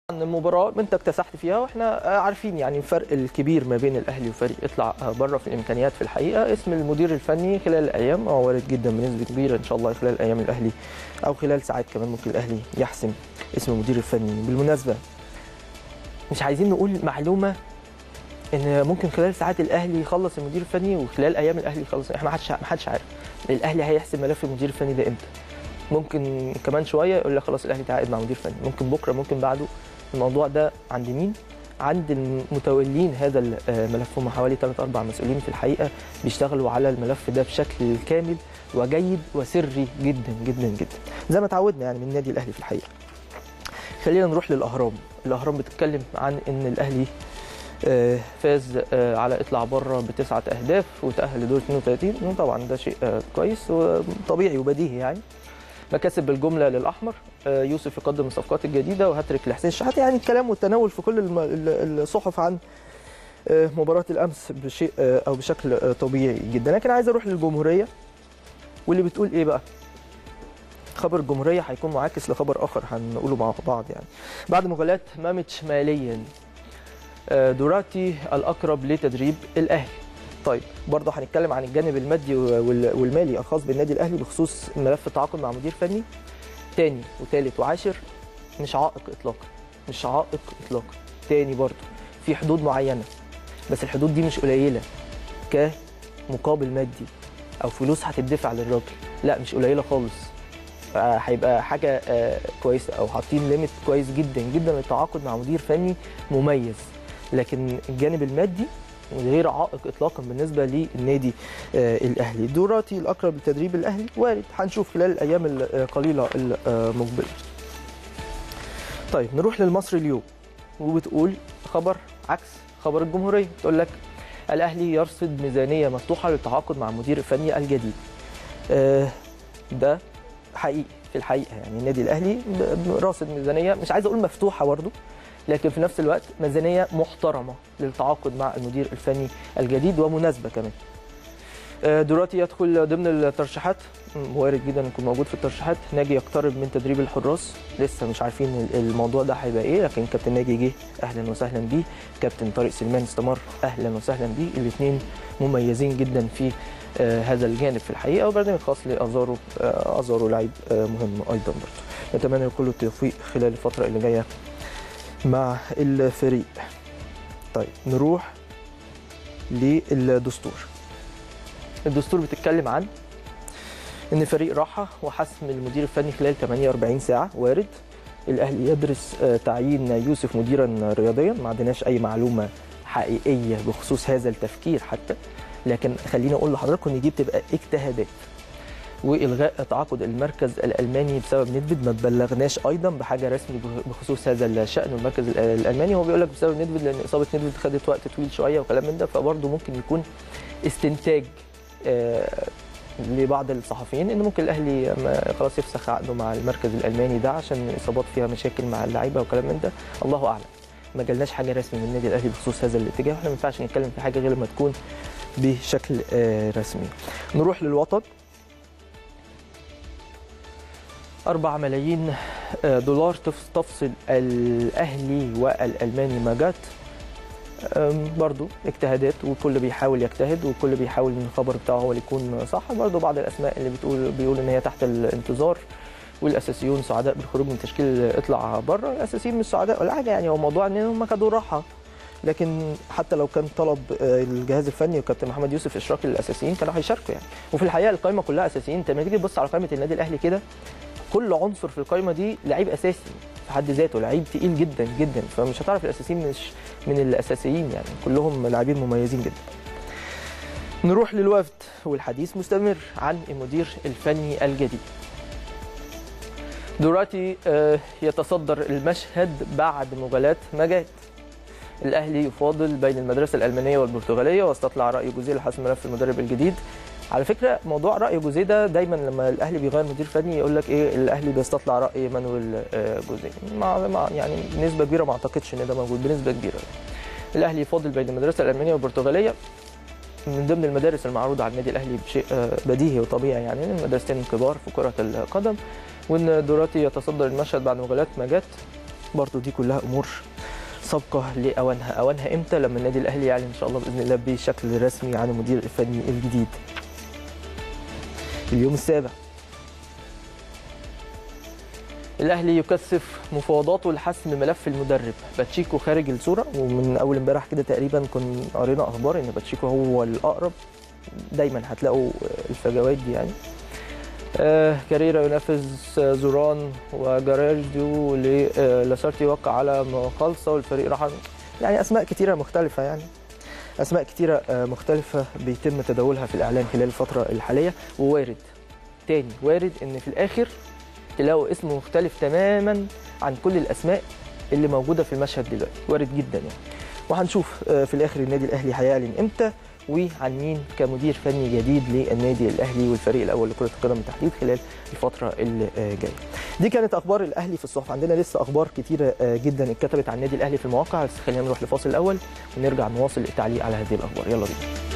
المباراة انت اكتسحت فيها واحنا عارفين يعني الفرق الكبير ما بين الاهلي وفريق يطلع بره في الامكانيات في الحقيقة اسم المدير الفني خلال الايام هو وارد جدا بنسبة كبيرة ان شاء الله خلال الايام الاهلي او خلال ساعات كمان ممكن الاهلي يحسم اسم المدير الفني بالمناسبة مش عايزين نقول معلومة ان ممكن خلال ساعات الاهلي يخلص المدير الفني وخلال ايام الاهلي يخلص احنا ما حدش ما حدش عارف الاهلي هيحسم ملف المدير الفني ده امتى ممكن كمان شويه يقول لك خلاص الاهلي تعاقد مع مدير فني ممكن بكره ممكن بعده الموضوع ده عند مين عند المتولين هذا الملف هم حوالي 3 4 مسؤولين في الحقيقه بيشتغلوا على الملف ده بشكل كامل وجيد وسري جدا جدا جدا زي ما اتعودنا يعني من النادي الاهلي في الحقيقه خلينا نروح للاهرام الاهرام بتتكلم عن ان الاهلي فاز على اطلع بره بتسعه اهداف وتاهل لدور 32 طبعا ده شيء كويس وطبيعي وبديهي يعني مكاسب بالجمله للاحمر يوسف يقدم الصفقات الجديده وهاتريك لحسين الشحات يعني الكلام والتناول في كل الصحف عن مباراه الامس بشيء او بشكل طبيعي جدا لكن عايز اروح للجمهوريه واللي بتقول ايه بقى خبر الجمهوريه هيكون معاكس لخبر اخر هنقوله مع بعض يعني بعد مغالاه مامتش ماليا دوراتي الاقرب لتدريب الاهلي طيب برضه هنتكلم عن الجانب المادي والمالي الخاص بالنادي الاهلي بخصوص ملف التعاقد مع مدير فني تاني وتالت وعاشر مش عائق اطلاقا مش عائق اطلاقا تاني برضه في حدود معينه بس الحدود دي مش قليله كمقابل مادي او فلوس هتدفع للراجل لا مش قليله خالص هيبقى حاجه كويسه او حاطين ليميت كويس جدا جدا للتعاقد مع مدير فني مميز لكن الجانب المادي غير عائق اطلاقا بالنسبه للنادي آه الاهلي دوراتي الاقرب لتدريب الاهلي وارد هنشوف خلال الايام القليله المقبله طيب نروح للمصري اليوم وبتقول خبر عكس خبر الجمهوريه تقول لك الاهلي يرصد ميزانيه مفتوحه للتعاقد مع المدير الفني الجديد آه ده حقيقي في الحقيقه يعني النادي الاهلي راصد ميزانيه مش عايز اقول مفتوحه برضه لكن في نفس الوقت ميزانيه محترمه للتعاقد مع المدير الفني الجديد ومناسبه كمان دلوقتي يدخل ضمن الترشيحات وارد جدا يكون موجود في الترشيحات ناجي يقترب من تدريب الحراس لسه مش عارفين الموضوع ده هيبقى ايه لكن كابتن ناجي جه اهلا وسهلا بيه كابتن طارق سليمان استمر اهلا وسهلا بيه الاثنين مميزين جدا في هذا الجانب في الحقيقه وبرنامج خاص لازارو ازارو لعيب مهم ايضا برضه نتمنى كل التوفيق خلال الفتره اللي جايه مع الفريق طيب نروح للدستور الدستور بتتكلم عن ان فريق راحه وحسم المدير الفني خلال 48 ساعه وارد الاهلي يدرس تعيين يوسف مديرا رياضيا ما عندناش اي معلومه حقيقيه بخصوص هذا التفكير حتى لكن خليني اقول لحضراتكم ان دي بتبقى اجتهادات والغاء تعاقد المركز الالماني بسبب ندفد ما تبلغناش ايضا بحاجه رسمي بخصوص هذا الشان والمركز الالماني هو بيقول لك بسبب ندفد لان اصابه ندفد خدت وقت طويل شويه وكلام من ده فبرضه ممكن يكون استنتاج آه لبعض الصحفيين ان ممكن الاهلي خلاص يفسخ عقده مع المركز الالماني ده عشان الاصابات فيها مشاكل مع اللعيبه وكلام من ده الله اعلم ما جالناش حاجه رسمي من النادي الاهلي بخصوص هذا الاتجاه واحنا ما ينفعش نتكلم في حاجه غير لما تكون بشكل آه رسمي نروح للوطن 4 ملايين دولار تفصل الاهلي والالماني ماجات برضو اجتهادات وكل بيحاول يجتهد وكل بيحاول ان الخبر بتاعه هو اللي يكون صح برضو بعض الاسماء اللي بتقول بيقول ان هي تحت الانتظار والاساسيون سعداء بالخروج من تشكيل اطلع بره الاساسيين مش سعداء ولا حاجه يعني هو موضوع ان هم خدوا راحه لكن حتى لو كان طلب الجهاز الفني وكابتن محمد يوسف اشراك الاساسيين كانوا هيشاركوا يعني وفي الحقيقه القائمه كلها اساسيين انت لما تيجي تبص على قائمه النادي الاهلي كده كل عنصر في القائمه دي لعيب اساسي في حد ذاته لعيب تقيل جدا جدا فمش هتعرف الاساسيين مش من الاساسيين يعني كلهم لاعبين مميزين جدا نروح للوفد والحديث مستمر عن المدير الفني الجديد دلوقتي يتصدر المشهد بعد مغالاة مجات الاهلي يفاضل بين المدرسه الالمانيه والبرتغاليه واستطلع راي جوزيه لحسم ملف المدرب الجديد على فكره موضوع راي جوزيه ده دايما لما الاهلي بيغير مدير فني يقول لك ايه الاهلي بيستطلع راي مانويل جوزيه مع يعني بنسبه كبيره ما اعتقدش ان ده موجود بنسبه كبيره الاهلي يفاضل بين المدرسه الالمانيه والبرتغاليه من ضمن المدارس المعروضه على النادي الاهلي بشيء بديهي وطبيعي يعني المدرستين الكبار في كره القدم وان دوراتي يتصدر المشهد بعد مغالاة ماجات برضو دي كلها امور سابقه لاوانها اوانها امتى لما النادي الاهلي يعلن ان شاء الله باذن الله بشكل رسمي عن المدير الفني الجديد اليوم السابع الاهلي يكثف مفاوضاته لحسم ملف المدرب باتشيكو خارج الصوره ومن اول امبارح كده تقريبا كنا قرينا اخبار ان باتشيكو هو الاقرب دايما هتلاقوا الفجوات دي يعني آه كاريرا ينافس زوران وجرارديو لاسارتي وقع على مخالصه والفريق راح يعني اسماء كتيره مختلفه يعني اسماء كتيره آه مختلفه بيتم تداولها في الاعلام خلال الفتره الحاليه ووارد تاني وارد ان في الاخر تلاقوا اسم مختلف تماما عن كل الاسماء اللي موجوده في المشهد دلوقتي وارد جدا يعني وهنشوف آه في الاخر النادي الاهلي هيعلن امتى وعن مين كمدير فني جديد للنادي الاهلي والفريق الاول لكره القدم بالتحديد خلال الفتره اللي جايه. دي كانت اخبار الاهلي في الصحف عندنا لسه اخبار كتيره جدا اتكتبت عن النادي الاهلي في المواقع بس خلينا نروح لفاصل الاول ونرجع نواصل التعليق على هذه الاخبار يلا بينا.